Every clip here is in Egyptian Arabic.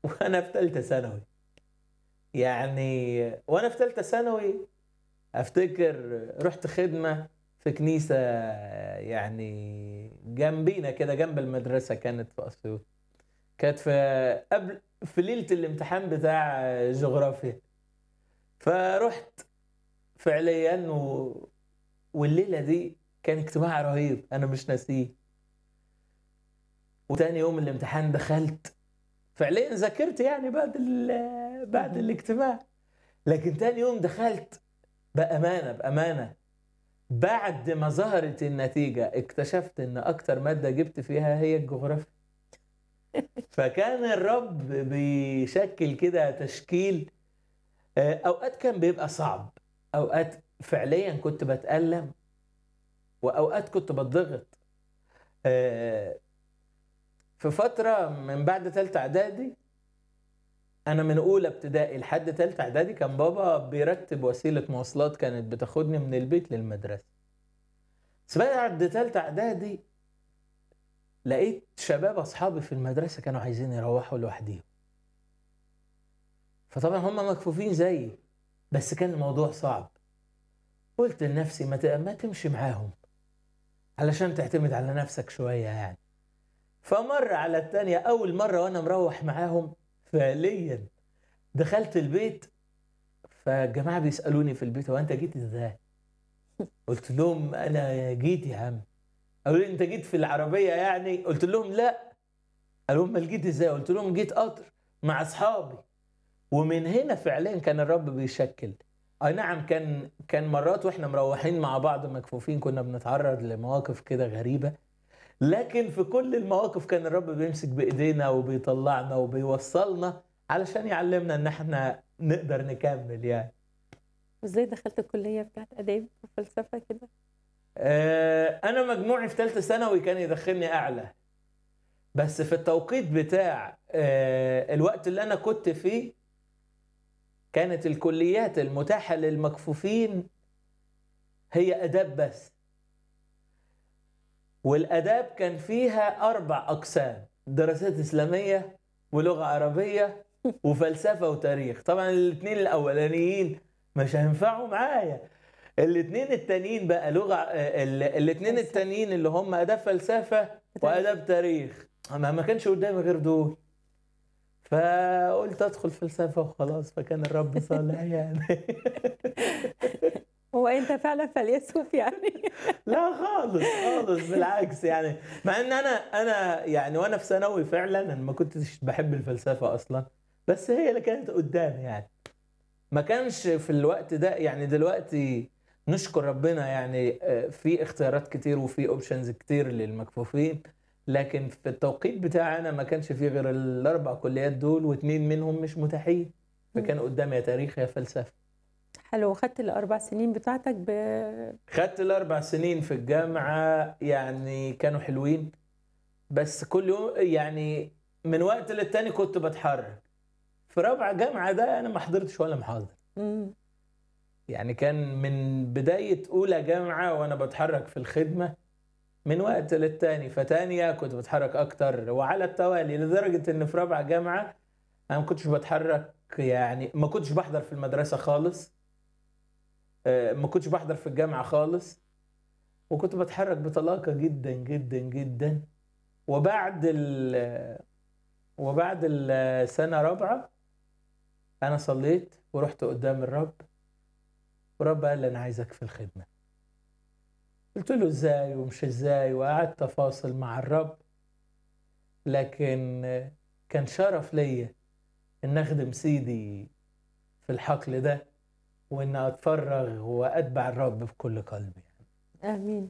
وأنا في تالتة ثانوي. يعني وأنا في تالتة ثانوي أفتكر رُحت خدمة في كنيسة يعني جنبينا كده جنب المدرسة كانت في أسيوط. كانت في قبل في ليلة الامتحان بتاع جغرافيا. فرُحت فعليًا و والليلة دي كان اجتماع رهيب أنا مش ناسيه. وتاني يوم الامتحان دخلت فعليًا ذاكرت يعني بعد ال بعد اهم. الاجتماع. لكن تاني يوم دخلت بأمانة، بأمانة بعد ما ظهرت النتيجة اكتشفت إن أكتر مادة جِبت فيها هي الجغرافيا. فكان الرب بيشكِّل كده تشكيل آآ أوقات كان بيبقى صعب، أوقات فعليًا كنت باتألم وأوقات كنت باتضغط. آآ في فترة من بعد تالتة إعدادي أنا من أولى ابتدائي لحد تالتة إعدادي كان بابا بيرتّب وسيلة مواصلات كانت بتاخدني من البيت للمدرسة. بس بعد تالتة إعدادي لقيت شباب أصحابي في المدرسة كانوا عايزين يروّحوا لوحديهم. فطبعًا هم مكفوفين زيي، بس كان الموضوع صعب. قُلت لنفسي ما ت ما تمشي معاهم، علشان تعتمد على نفسك شوية يعني. فمرّة على التانية أول مرّة وأنا مروّح معاهم فعليًا دخلت البيت فالجماعة بيسألوني في البيت: "هو أنت جيت إزاي؟" قُلت لهم: "أنا جيت يا عم." قالوا لي: "أنت جيت في العربية يعني؟" قُلت لهم: "لأ." قالوا: "أُمّال جيت إزاي؟" قُلت لهم: "جيت قطر مع أصحابي." ومن هنا فعليًا كان الرب بيشكِّل. أي نعم كان كان مرّات وإحنا مروّحين مع بعض مكفوفين كنا بنتعرّض لمواقف كده غريبة، لكن في كل المواقف كان الرب بيمسك بإيدينا وبيطلّعنا وبيوصّلنا علشان يعلّمنا إن إحنا نقدر نكمّل يعني. وإزاي دخلت الكلية بتاعة آداب وفلسفة كده؟ آآ أنا مجموعي في تالتة ثانوي كان يدخّلني أعلى. بس في التوقيت بتاع آآ الوقت اللي أنا كنت فيه كانت الكليات المتاحة للمكفوفين هي آداب بس. والآداب كان فيها 4 أقسام، دراسات إسلامية ولغة عربية وفلسفة وتاريخ. طبعًا الاتنين الأولانيين مش هينفعوا معايا. الاتنين التانيين بقى لغة آآ ال الاتنين فلسفة. التانيين اللي هم آداب فلسفة وتاريخ. وآداب تاريخ، ما ما كانش قدّامي غير دول. فقُلت أدخل فلسفة وخلاص، فكان الرب صالح يعني. هو أنت فعلًا فيلسوف يعني؟ لا خالص، خالص بالعكس يعني، مع إن أنا أنا يعني وأنا في ثانوي فعلًا أنا ما كنتش باحب الفلسفة أصلًا، بس هي اللي كانت قدّامي يعني. ما كانش في الوقت ده يعني دلوقتي نشكر ربنا يعني آآ في اختيارات كتير وفي options كتير للمكفوفين، لكن في التوقيت بتاعي أنا ما كانش في غير ال4 كليات دول و2 منهم مش متاحين، فكان إمم. قدّامي يا تاريخ يا فلسفة. حلو، وخدت ال4 سنين بتاعتك ب خدت ال4 سنين في الجامعة يعني كانوا حلوين، بس كل يوم يعني من وقت للتاني كنت باتحرّك. في رابعة جامعة ده أنا ما حضرتش ولا محاضرة. إمم. يعني كان من بداية أولى جامعة وأنا باتحرّك في الخدمة من وقت للتاني، فتانية كنت باتحرّك أكتر وعلى التوالي، لدرجة إن في رابعة جامعة أنا ما كنتش باتحرّك يعني ما كنتش باحضر في المدرسة خالص. آآ ما كنتش باحضر في الجامعة خالص، وكنت باتحرّك بطلاقة جدًا، جدًا، جدًا. وبعد ال وبعد ال سنة رابعة أنا صلّيت ورُحت قدّام الرب، والرب قال لي: "أنا عايزك في الخدمة." قُلت له: "إزاي ومش إزاي؟" وقعدت أفاصل مع الرب. لكن كان شرف ليّا إن أخدم سيدي في الحقل ده، وإن أتفرّغ وأتبع الرب بكل قلبي يعني. آمين.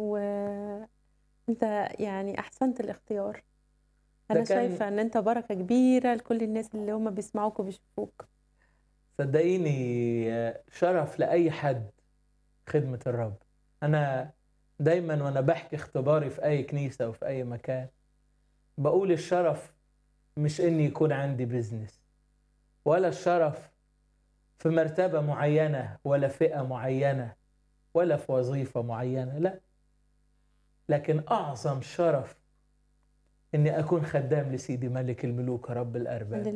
وأنت يعني أحسنت الاختيار. ده أنا كان شايفة إن أنت بركة كبيرة لكل الناس اللي هم بيسمعوك وبيشوفوك. صدقيني شرف لأي حد خدمة الرب. أنا دايمًا وأنا باحكي اختباري في أي كنيسة وفي أي مكان، باقول الشرف مش إن يكون عندي business ولا الشرف في مرتبة معيّنة ولا فئة معيّنة ولا في وظيفة معيّنة، لأ. لكن أعظم شرف إني أكون خدّام لسيدي ملك الملوك رب الأرباب.